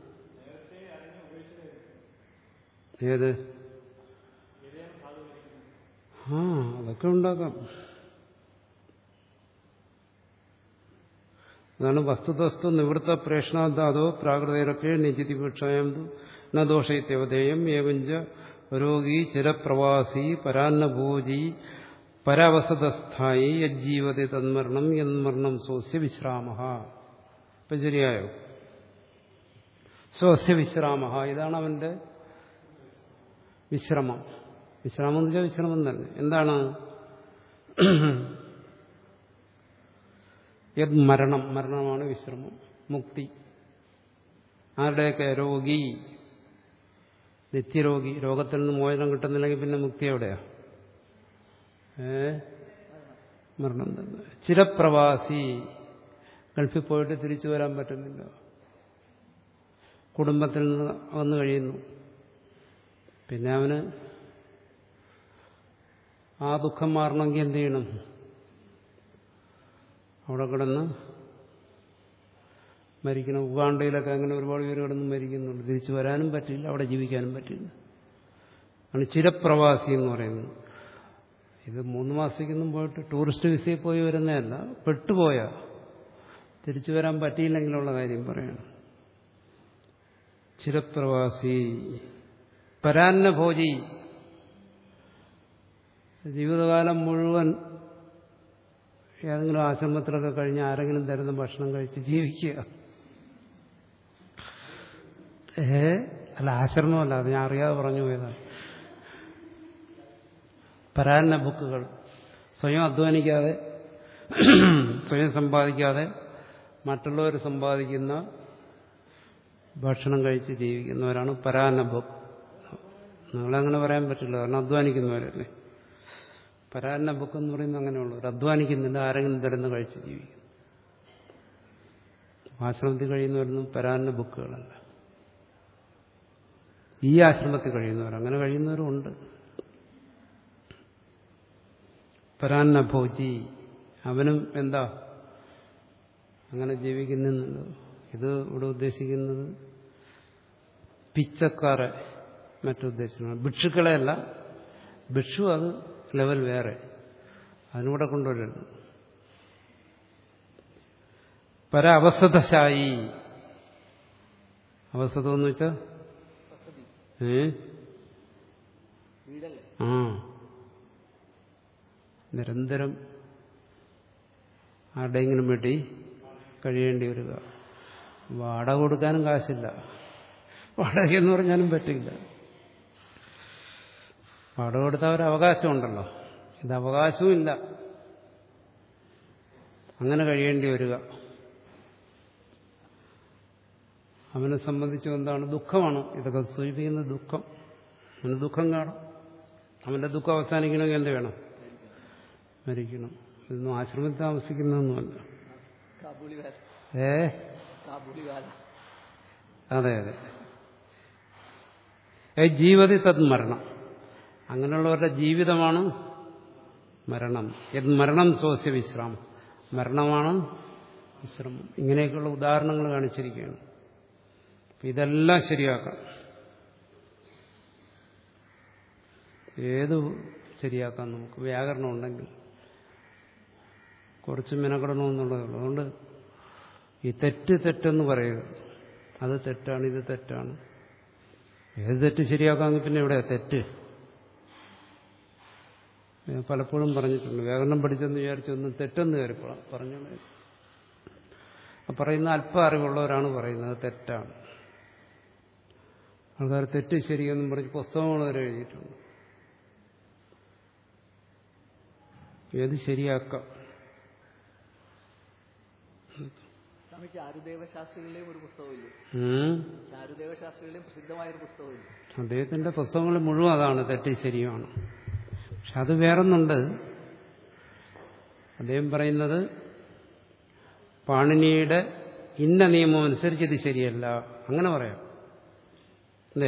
ഏത് ആ അതൊക്കെ ഉണ്ടാക്കാം അതാണ് വസ്തുതസ്തു നിവൃത്ത പ്രേഷണാദാതോ പ്രാകൃതരൊക്കെ നിജിതിപക്ഷായം ന ദോഷയിത്യവധേയം ഏവഞ്ച രോഗി ചിരപ്രവാസി പരാന്നഭോജി പരാവസതസ്ഥായി യജ്ജീവതി തന്മരണം യന്മരണം സ്വസ്യ വിശ്രാമ ഇപ്പം ശരിയായോ സ്വസ്യ വിശ്രാമ ഇതാണ് അവന്റെ വിശ്രമം വിശ്രാമം എന്ന് വെച്ചാൽ വിശ്രമം തന്നെ എന്താണ് യത് മരണം മരണമാണ് വിശ്രമം മുക്തി ആരുടെയൊക്കെ രോഗി നിത്യരോഗി രോഗത്തിൽ നിന്ന് മോചനം കിട്ടുന്നില്ലെങ്കിൽ പിന്നെ മുക്തി എവിടെയാ ഏ മരണം തന്നെ ചിരപ്രവാസി ഗൾഫിൽ പോയിട്ട് തിരിച്ചു വരാൻ പറ്റുന്നില്ല കുടുംബത്തിൽ നിന്ന് വന്നു കഴിയുന്നു പിന്നെ അവന് ആ ദുഃഖം മാറണമെങ്കിൽ എന്ത് ചെയ്യണം അവിടെ കിടന്ന് മരിക്കണം ഉഗാണ്ടയിലൊക്കെ അങ്ങനെ ഒരുപാട് പേര് കിടന്ന് മരിക്കുന്നുണ്ട് തിരിച്ചു വരാനും പറ്റില്ല അവിടെ ജീവിക്കാനും പറ്റില്ല ആണ് ചിരപ്രവാസി എന്ന് പറയുന്നത് ഇത് മൂന്ന് മാസത്തേക്കൊന്നും പോയിട്ട് ടൂറിസ്റ്റ് വിസയിൽ പോയി വരുന്നതല്ല പെട്ടുപോയ തിരിച്ചു വരാൻ പറ്റിയില്ലെങ്കിലുള്ള കാര്യം പറയണം ചിരപ്രവാസി പരാന്നഭോജി ജീവിതകാലം മുഴുവൻ ഏതെങ്കിലും ആശ്രമത്തിലൊക്കെ കഴിഞ്ഞ് ആരെങ്കിലും തരുന്ന ഭക്ഷണം കഴിച്ച് ജീവിക്കുക ഏ അല്ല ആശ്രമമല്ല അത് ഞാൻ അറിയാതെ പറഞ്ഞു പോയതാണ് പരാന്ന ബുക്കുകൾ സ്വയം അധ്വാനിക്കാതെ സ്വയം സമ്പാദിക്കാതെ മറ്റുള്ളവർ സമ്പാദിക്കുന്ന ഭക്ഷണം കഴിച്ച് ജീവിക്കുന്നവരാണ് പരാന്ന ബുക്ക് നിങ്ങളങ്ങനെ പറയാൻ പറ്റില്ല കാരണം അധ്വാനിക്കുന്നവരല്ലേ പരാന്ന ബുക്ക് എന്ന് പറയുന്നത് അങ്ങനെയുള്ളവർ അധ്വാനിക്കുന്നില്ല ആരെങ്കിലും തരുന്ന കഴിച്ച് ജീവിക്കും ആശ്രമത്തിൽ കഴിയുന്നവരൊന്നും പരാന്ന ബുക്കുകളല്ല ഈ ആശ്രമത്തിൽ കഴിയുന്നവർ അങ്ങനെ കഴിയുന്നവരും ഉണ്ട് പരാന്ന ഭോജി അവനും എന്താ അങ്ങനെ ജീവിക്കുന്നുണ്ട് ഇത് ഇവിടെ ഉദ്ദേശിക്കുന്നത് പിച്ചക്കാരെ മറ്റുദ്ദേശിക്കുന്നത് ഭിക്ഷുക്കളെയല്ല ഭിക്ഷു അത് ലെവൽ വേറെ അതിനൂടെ കൊണ്ടുവരുന്നു പര അവസതശായി അവസതം എന്ന് വെച്ചാ ഏ വീടല്ലേ ആ നിരന്തരം ആരുടെയെങ്കിലും വേണ്ടി കഴിയേണ്ടി വരിക വാടക കൊടുക്കാനും കാശില്ല വാടക എന്ന് പറഞ്ഞാലും പറ്റില്ല വാടക കൊടുത്താൽ ഒരു അവകാശമുണ്ടല്ലോ ഇത് അവകാശവും ഇല്ല അങ്ങനെ കഴിയേണ്ടി വരിക അവനെ സംബന്ധിച്ച് എന്താണ് ദുഃഖമാണ് ഇതൊക്കെ സൂചിപ്പിക്കുന്ന ദുഃഖം അവന് ദുഃഖം കാണും അവന്റെ ദുഃഖം അവസാനിക്കണമെങ്കിൽ എന്ത് വേണം മരിക്കണം ഇതൊന്നും ആശ്രമത്തിൽ താമസിക്കുന്നതൊന്നുമല്ല കാബൂളി വേല ഏ കാബൂളി വേല അതെ അതെ ഏ ജീവതി തത് മരണം അങ്ങനെയുള്ളവരുടെ ജീവിതമാണ് മരണം യത് മരണം സ്വസ്യ വിശ്രാമം മരണമാണ് വിശ്രമം ഇങ്ങനെയൊക്കെയുള്ള ഉദാഹരണങ്ങൾ കാണിച്ചിരിക്കുകയാണ് അപ്പൊ ഇതെല്ലാം ശരിയാക്കാം ഏത് ശരിയാക്കാം നമുക്ക് വ്യാകരണം ഉണ്ടെങ്കിൽ കുറച്ച് മെനക്കെടണമെന്നുള്ളതേ ഉള്ളൂ അതുകൊണ്ട് ഈ തെറ്റ് തെറ്റെന്ന് പറയരുത് അത് തെറ്റാണ് ഇത് തെറ്റാണ് ഏത് തെറ്റ് ശരിയാക്കാമെങ്കിൽ പിന്നെ ഇവിടെ തെറ്റ് ഞാൻ പലപ്പോഴും പറഞ്ഞിട്ടുണ്ട് വ്യാകരണം പഠിച്ചെന്ന് വിചാരിച്ചൊന്നും തെറ്റെന്ന് കയറി പറഞ്ഞു പറയുന്ന അല്പ അറിവുള്ളവരാണ് പറയുന്നത് തെറ്റാണ് ആൾക്കാർ തെറ്റ് ശരിയെന്നും പറഞ്ഞ് പുസ്തകങ്ങൾ വരെ എഴുതിയിട്ടുണ്ട് ഏത് ശരിയാക്കാം സ്വാമി ചാരുദേവ ശാസ്ത്രികളുടെയും ഒരു പുസ്തകമില്ലേ ഉം. ചാരുദേവ ശാസ്ത്രികളുടെയും പ്രസിദ്ധമായ ഒരു പുസ്തകമില്ലേ അദ്ദേഹത്തിന്റെ പുസ്തകങ്ങൾ മുഴുവൻ അതാണ് തെറ്റ് ശരിയുമാണ് പക്ഷെ അത് വേറൊന്നുണ്ട് അദ്ദേഹം പറയുന്നത് പാണിനിയുടെ ഇന്ന നിയമം അനുസരിച്ച് ഇത് ശരിയല്ല അങ്ങനെ പറയാം അല്ലേ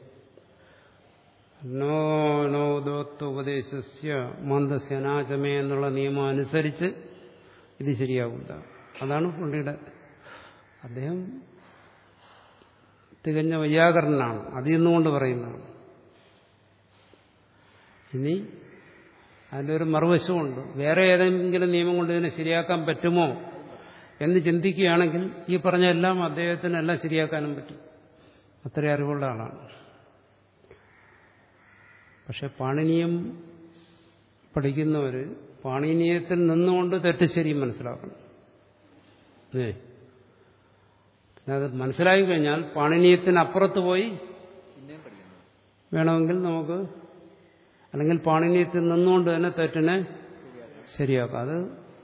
നോ നോ ദോത്വ ഉപദേശസ്യ മന്ദസ്യനാചമേ എന്നുള്ള നിയമം അനുസരിച്ച് ഇത് ശരിയാവില്ല അതാണ് പുള്ളിയുടെ അദ്ദേഹം തികഞ്ഞ വൈയാകരണനാണ് അത് ഇന്നുകൊണ്ട് പറയുന്നതാണ് ഇനി അതിൻ്റെ ഒരു മറുവശമുണ്ട് വേറെ ഏതെങ്കിലും നിയമം കൊണ്ട് ഇതിനെ ശരിയാക്കാൻ പറ്റുമോ എന്ന് ചിന്തിക്കുകയാണെങ്കിൽ ഈ പറഞ്ഞ എല്ലാം അദ്ദേഹത്തിന് എല്ലാം ശരിയാക്കാനും പറ്റും അത്രയും അറിവുള്ള ആളാണ് പക്ഷെ പാണിനീയം പഠിക്കുന്നവർ പാണിനീയത്തിൽ നിന്നുകൊണ്ട് തെറ്റ് ശരി മനസ്സിലാക്കണം ഏ പിന്നെ അത് മനസ്സിലായി കഴിഞ്ഞാൽ പാണിനീയത്തിനപ്പുറത്ത് പോയി പിന്നെയും പഠിക്കണം വേണമെങ്കിൽ നമുക്ക് അല്ലെങ്കിൽ പാണിനീയത്തിൽ നിന്നുകൊണ്ട് തന്നെ തെറ്റിനെ ശരിയാക്കാം അത്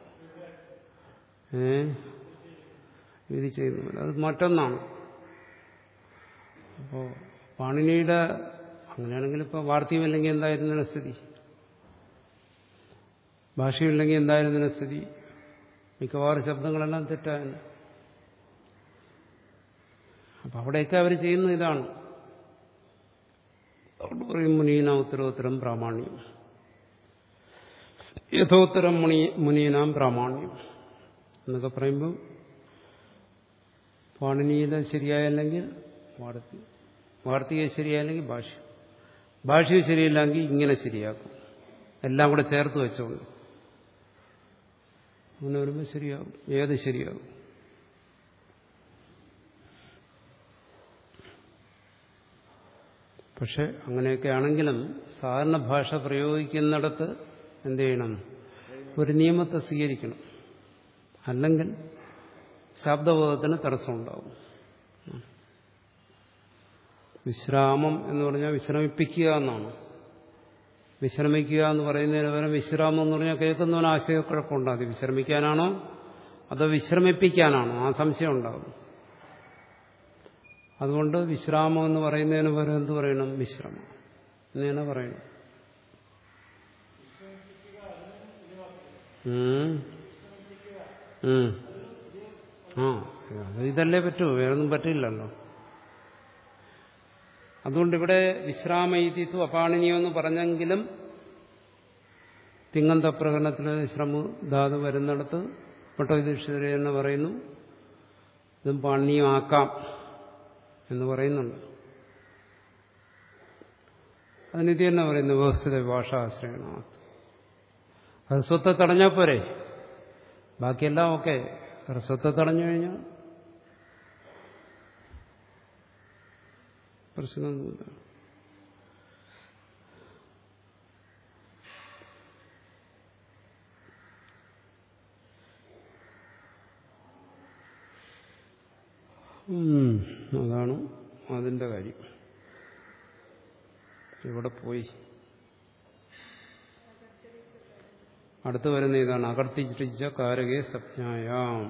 ഏ വിധി ചെയ്യുന്നില്ല അത് മറ്റൊന്നാണ് അപ്പോൾ പാണിനിയുടെ അങ്ങനെയാണെങ്കിൽ ഇപ്പോൾ വാർത്തയുമില്ലെങ്കിൽ എന്തായിരുന്ന സ്ഥിതി ഭാഷയില്ലെങ്കിൽ എന്തായിരുന്ന സ്ഥിതി മിക്കവാറും ശബ്ദങ്ങളെല്ലാം തെറ്റായിരുന്നു അപ്പം അവിടെയൊക്കെ അവർ ചെയ്യുന്ന ഇതാണ് അതുകൊണ്ട് പറയും മുനീന ഉത്തരോത്തരം പ്രാമാണ്യം യഥോത്തരം മുനി മുനീനാം പ്രാമാണ്യം എന്നൊക്കെ പറയുമ്പോൾ പാണിനീയത ശരിയായല്ലെങ്കിൽ വാർത്തി വാർത്തിക ശരിയായില്ലെങ്കിൽ ഭാഷ ഭാഷയും ശരിയില്ലെങ്കിൽ ഇങ്ങനെ ശരിയാക്കും എല്ലാം കൂടെ ചേർത്ത് വെച്ചോണ്ട് അങ്ങനെ വരുമ്പോൾ ശരിയാകും ഏത് ശരിയാകും പക്ഷെ അങ്ങനെയൊക്കെ ആണെങ്കിലും സാധാരണ ഭാഷ പ്രയോഗിക്കുന്നിടത്ത് എന്ത് ചെയ്യണം ഒരു നിയമത്തെ സ്വീകരിക്കണം അല്ലെങ്കിൽ ശബ്ദബോധത്തിന് തടസ്സമുണ്ടാവും വിശ്രാമം എന്ന് പറഞ്ഞാൽ വിശ്രമിപ്പിക്കുക എന്നാണ് വിശ്രമിക്കുക എന്ന് പറയുന്നതിന് പകരം വിശ്രാമം എന്ന് പറഞ്ഞാൽ കേൾക്കുന്നവന് ആശയക്കുഴപ്പമുണ്ടാകും വിശ്രമിക്കാനാണോ അതോ വിശ്രമിപ്പിക്കാനാണോ ആ സംശയം ഉണ്ടാകും അതുകൊണ്ട് വിശ്രാമം എന്ന് പറയുന്നതിന് പകരം എന്ത് പറയണം വിശ്രമം എന്ന് തന്നെ പറയണം ഉം. ഉം. ആ അത് ഇതല്ലേ പറ്റൂ വേറൊന്നും പറ്റില്ലല്ലോ അതുകൊണ്ട് ഇവിടെ വിശ്രാമയിത്തു അപാണിനിയോ എന്ന് പറഞ്ഞെങ്കിലും തിങ്ങന്ത പ്രകടനത്തിൽ ശ്രമ ധാതു വരുന്നിടത്ത് പട്ടവിദീക്ഷിതരെ എന്ന് പറയുന്നു ഇതും പാണീയമാക്കാം എന്ന് പറയുന്നുണ്ട് അതിനിത് തന്നെ പറയുന്നു വ്യവസ്ഥിത ഭാഷാശ്രയണ അത് സ്വത്തെ തടഞ്ഞാൽ പോരെ ബാക്കിയെല്ലാം ഓക്കെ സ്വത്തെ തടഞ്ഞു കഴിഞ്ഞാൽ പ്രശ്നമൊന്നുമില്ല ഉം, അതാണ് അതിന്റെ കാര്യം ഇവിടെ പോയി അടുത്ത് വരുന്ന ഇതാണ് അകർത്തിച്ചിട്ടിച്ച കാരകേ സപ്ഞായാം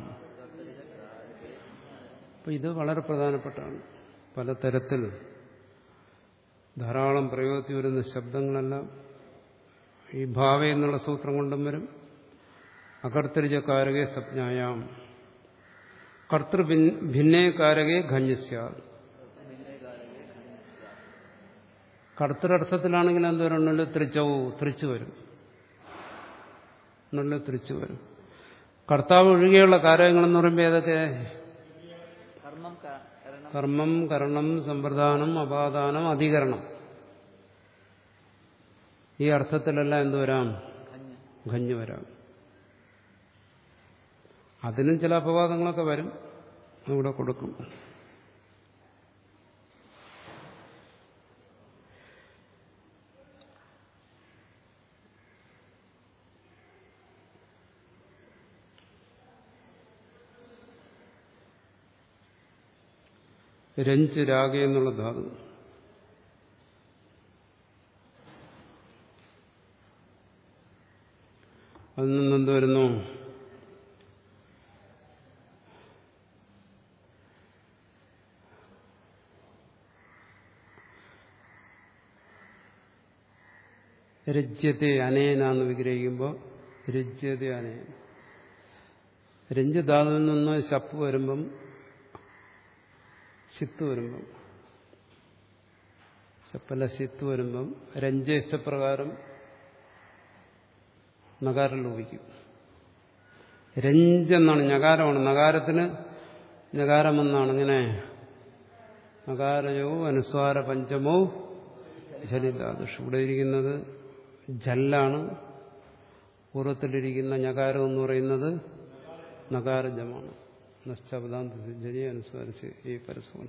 അപ്പൊ ഇത് വളരെ പ്രധാനപ്പെട്ടാണ് പലതരത്തിൽ ധാരാളം പ്രയോഗത്തിൽ വരുന്ന ശബ്ദങ്ങളെല്ലാം ഈ ഭാവ എന്നുള്ള സൂത്രം കൊണ്ടും വരും അകർത്തരിച്ച കാരകേ സപ്ഞായാം കർത്തൃ ഭിന്നേ കാരകേ ഖഞ്ഞസ്യ കർത്തൃർത്ഥത്തിലാണെങ്കിൽ എന്തോരണ്ണല്ലോ തൃച്ചവു തൃച്ചു വരും എണ്ണല്ലോ തൃച്ചു വരും കർത്താവ് ഒഴികെയുള്ള കാരകങ്ങളെന്ന് പറയുമ്പോൾ ഏതൊക്കെ കർമ്മം ക- കരണം കർമ്മം കരണം സമ്പ്രദാനം അപാദാനം അധികരണം ഈ അർത്ഥത്തിലെല്ലാം എന്ത് വരാം കഞ്ഞ് ഖഞ്ഞ് വരാം അതിനും ചില അപവാദങ്ങളൊക്കെ വരും ഇവിടെ കൊടുക്കും രഞ്ച് രാഗ എന്നുള്ള ധാതു അതിൽ നിന്നെന്ത് വരുന്നു രജ്യത്തെ അനേന എന്ന് വിഗ്രഹിക്കുമ്പോൾ രജ്യത്തെ അനേന രഞ്ജധാതുവിൽ നിന്ന് ശപ്പ് വരുമ്പം ശിത്ത് വരുമ്പം ശപ്പല്ല ശിത്ത് വരുമ്പം രഞ്ജേശപ്രകാരം നകാരം ലോപിക്കും രഞ്ജെന്നാണ് ഞകാരമാണ് നകാരത്തിന് ഞകാരമെന്നാണ് ഇങ്ങനെ നകാരയോ അനുസ്വാര പഞ്ചമോ ജലിതാദുഷ് ഇവിടെ ഇരിക്കുന്നത് ജല്ലാണ് പൂർവ്വത്തിലിരിക്കുന്ന ഞകാരം എന്ന് പറയുന്നത് നകാരജമാണ് നഷ്ടപദാന്തജനി അനുസ്മരിച്ച് ഈ പരസ്പരം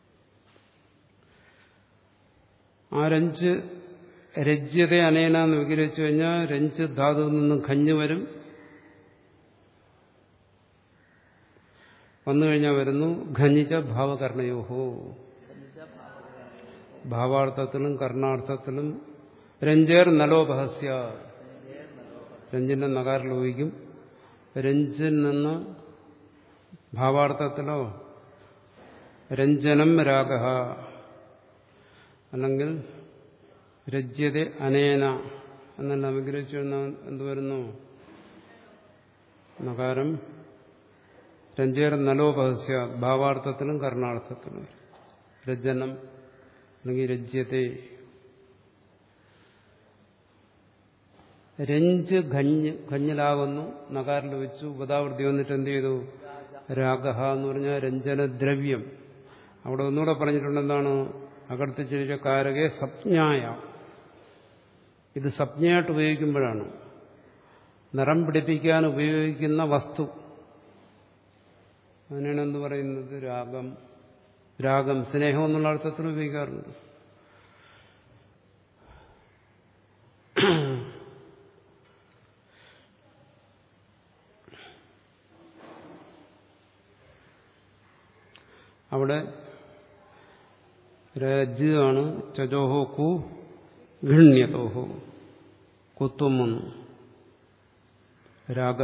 ആ രഞ്ച് രജ്യത അനേന എന്ന് വിഗ്രഹിച്ചു കഴിഞ്ഞാൽ രഞ്ച് ധാതുവിൽ നിന്നും ഖഞ്ഞ് വരും വന്നു കഴിഞ്ഞാൽ വരുന്നു ഖനിജ ഭാവകർണയോഹോ ഭാവാർത്ഥത്തിലും കർണാർത്ഥത്തിലും രഞ്ജേർ നലോപഹസ്യ രഞ്ജിന്റെ നകാരം ലോപിക്കും രഞ്ജിൽ നിന്ന് ഭാവാർത്ഥത്തിലോ രഞ്ജനം രാഗ അല്ലെങ്കിൽ രജ്യത അനേന എന്നെല്ലാം വിഗ്രഹിച്ചു എന്ത് വരുന്നു നകാരം രഞ്ജേർ നലോപഹസ്യ ഭാവാർത്ഥത്തിലും കർണാർത്ഥത്തിലും രജ്ജനം അല്ലെങ്കിൽ രജ്യത്തെ രഞ്ജ് ഖഞ്ഞ് ഖഞ്ഞിലാകുന്നു നകാരിൽ വെച്ചു ഉപതാവൃത്തി വന്നിട്ട് എന്ത് ചെയ്തു രാഗഹ എന്ന് പറഞ്ഞാൽ രഞ്ജനദ്രവ്യം അവിടെ ഒന്നുകൂടെ പറഞ്ഞിട്ടുണ്ട് എന്താണ് അകർത്തിച്ചിരിച്ച കാരകെ സപ്ഞായ ഇത് സപ്ഞയായിട്ട് ഉപയോഗിക്കുമ്പോഴാണ് നിറം പിടിപ്പിക്കാൻ ഉപയോഗിക്കുന്ന വസ്തു അതിനാണ് എന്ത് പറയുന്നത് രാഗം രാഗം സ്നേഹം എന്നുള്ള അർത്ഥത്തിൽ ഉപയോഗിക്കാറുണ്ട് അവിടെ രജ് ആണ് ചജോഹോ കു ഗണ്യതോഹോ കുത്വം വന്നു രാഗ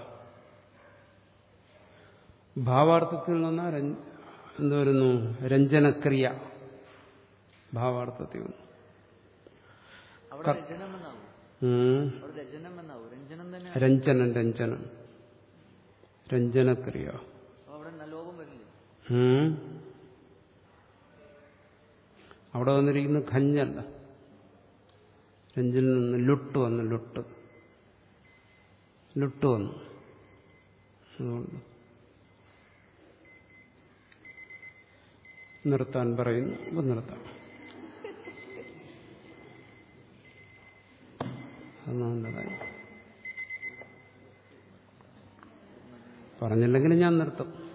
ഭാവാർത്ഥത്തിൽ നിന്ന് എന്ത് വരുന്നു രഞ്ജനക്രിയ ഭാവാർത്ഥത്തിൽ വന്നു അവിടെ രചനം എന്നാവും ഉം. അവിടെ രചനം എന്നാവും രഞ്ജനം തന്നെ രഞ്ജനം രഞ്ജനം രഞ്ജനക്രിയ അപ്പൊ അവിടെ ന- ലോപം വരില്ലേ ഉം. അവിടെ വന്നിരിക്കുന്ന ഖഞ്ഞല്ല രഞ്ജനിൽ നിന്ന് ലുട്ട് വന്നു ലുട്ട് ലുട്ട് വന്നു അതുകൊണ്ട് നിർത്താൻ പറയുന്നു അപ്പം നിർത്താം അത് നല്ലതായി പറഞ്ഞില്ലെങ്കിൽ ഞാൻ നിർത്തും